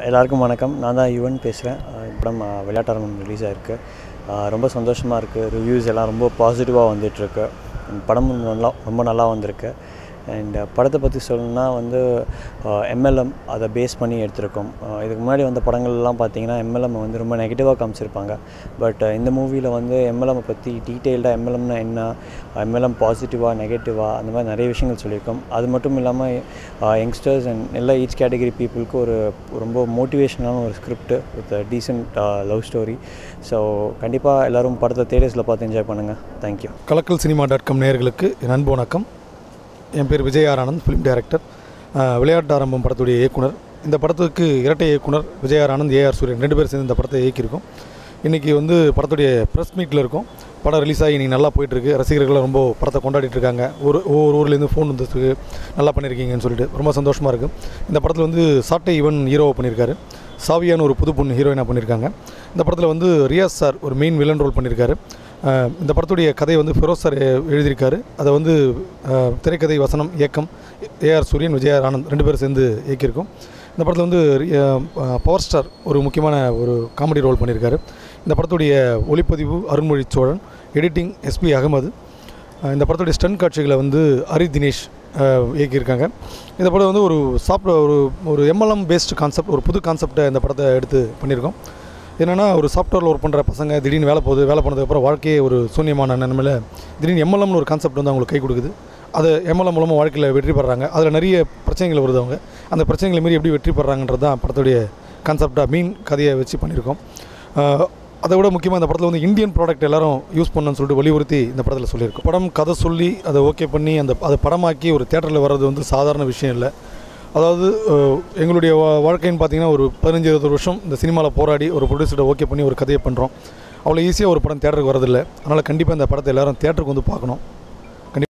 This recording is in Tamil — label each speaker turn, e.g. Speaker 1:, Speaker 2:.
Speaker 1: எல்லாருக்கும் வணக்கம் நான் தான் யுவன் பேசுகிறேன் படம் விளையாட்டரங்கம் ரிலீஸ் ஆகிருக்கு ரொம்ப சந்தோஷமாக இருக்குது ரிவ்யூஸ் எல்லாம் ரொம்ப பாசிட்டிவாக வந்துட்டுருக்கு படமும் நல்லா ரொம்ப நல்லா வந்திருக்கு அண்ட் படத்தை பற்றி சொல்லணும்னா வந்து எம்எல்எம் அதை பேஸ் பண்ணி எடுத்திருக்கோம் அஹ் இதுக்கு முன்னாடி வந்த படங்கள்லாம் பார்த்தீங்கன்னா எம்எல்எம் வந்து ரொம்ப நெகட்டிவாக காமிச்சிருப்பாங்க பட் இந்த மூவியில் வந்து எம்எல்எம் பற்றி டீட்டெயில்டாக எம்எல்எம்னா என்ன எம்எல்எம் பாசிட்டிவாக நெகட்டிவாக அந்த மாதிரி நிறைய விஷயங்கள் சொல்லியிருக்கோம் அது மட்டும் இல்லாமல் யங்ஸ்டர்ஸ் அண்ட் எல்லா ஈச் கேட்டகரி பீப்புளுக்கு ஒரு ரொம்ப மோட்டிவேஷனான ஒரு script with decent love story so கண்டிப்பாக எல்லோரும் படத்தை தேட்டர்ஸில் பார்த்து என்ஜாய் பண்ணுங்கள் தேங்க்யூ
Speaker 2: கலக்கல் சினிமா டாட் காம் நேயர்களுக்கு என் அன்பு வணக்கம் என் பேர் Vijay R Anand film director விளையாட்டு ஆரம்பம் படத்துடைய இயக்குனர் இந்த படத்துக்கு இரட்டை இயக்குனர் விஜய் ஆர் ஆனந்த் ஏஆர் சூரியன் ரெண்டு பேர் சேர்ந்து இந்த படத்தை இயக்கியிருக்கோம் இன்றைக்கி வந்து படத்துடைய ப்ரெஸ் மீட்டில் இருக்கும் படம் ரிலீஸ் ஆகி இன்றைக்கி நல்லா போயிட்டுருக்கு ரசிகர்கள் ரொம்ப படத்தை கொண்டாடிட்டு இருக்காங்க ஒரு ஒவ்வொரு ஊர்லேருந்து ஃபோன் வந்துருக்கு நல்லா பண்ணியிருக்கீங்கன்னு சொல்லிட்டு ரொம்ப சந்தோஷமாக இருக்குது இந்த படத்தில் வந்து சாட்டை ஈவன் ஹீரோவை பண்ணியிருக்காரு சாவியான்னு ஒரு புது பொண்ணு ஹீரோயினாக பண்ணியிருக்காங்க இந்த படத்தில் வந்து ரியாஸ் சார் ஒரு மெயின் வில்லன் ரோல் பண்ணியிருக்காரு அஹ் இந்த படத்துடைய கதை வந்து ஃபிரோஸ் சார் எ- எழுதியிருக்காரு அதை வந்து அஹ், திரைக்கதை வசனம் இயக்கம் ஏஆர் சூரியன் விஜயார் ஆனந்த் ரெண்டு பேரும் சேர்ந்து இயக்கியிருக்கோம் இந்த படத்தில் வந்து அஹ், பவர் ஸ்டார் ஒரு முக்கியமான ஒரு காமெடி ரோல் பண்ணியிருக்காரு இந்த படத்துடைய ஒளிப்பதிவு அருண்மொழி சோழன் எடிட்டிங் எஸ்பி அகமது அஹ் இந்த படத்துடைய ஸ்டன் காட்சிகளை வந்து ஹரி தினேஷ் அஹ், இயக்கியிருக்காங்க இந்த படம் வந்து ஒரு சாஃப்ட் ஒரு ஒரு எம்எல்எம் பேஸ்டு கான்செப்ட் ஒரு புது கான்செப்டை இந்த படத்தை எடுத்து பண்ணியிருக்கோம் என்னென்னா ஒரு சாஃப்ட்வேரில் ஒர்க் பண்ணுற பசங்க திடீர்னு வேலை போகுது வேலை போனதுக்கப்புறம் வாழ்க்கையே ஒரு சூன்யமான நிலைமையில் திடீர்னு எம்எல்எம்னு ஒரு கான்செப்ட் வந்து அவங்களுக்கு கை கொடுக்குது அது எம்எல்எம் மூலமாக வாழ்க்கையில் வெற்றி பெறாங்க அதில் நிறைய பிரச்சனைகள் வருது அவங்க அந்த பிரச்சனைகளை மீறி எப்படி வெற்றி பெறாங்கன்றது தான் படத்துடைய கான்செப்டாக மீன் கதையை வச்சு பண்ணியிருக்கோம் அஹ், அதை விட முக்கியமாக இந்த படத்தில் வந்து இந்தியன் ப்ராடக்ட் எல்லாரும் யூஸ் பண்ணணும்னு சொல்லிட்டு வலியுறுத்தி இந்த படத்தில் சொல்லியிருக்கோம் படம் கதை சொல்லி அதை ஓகே பண்ணி அந்த அதை படமாக்கி ஒரு தேட்டரில் வர்றது வந்து சாதாரண விஷயம் இல்லை அதாவது அஹ், எங்களுடைய வா- வாழ்க்கைன்னு பார்த்தீங்கன்னா ஒரு பதினஞ்சு இருபது வருஷம் இந்த சினிமாவில் போராடி ஒரு ப்ரொடியூசரை ஓகே பண்ணி ஒரு கதையை பண்ணுறோம் அவ்வளோ ஈஸியாக ஒரு படம் தேட்டருக்கு வரதில்லை அதனால் கண்டிப்பாக இந்த படத்தை எல்லாரும் தேட்டருக்கு வந்து பார்க்கணும்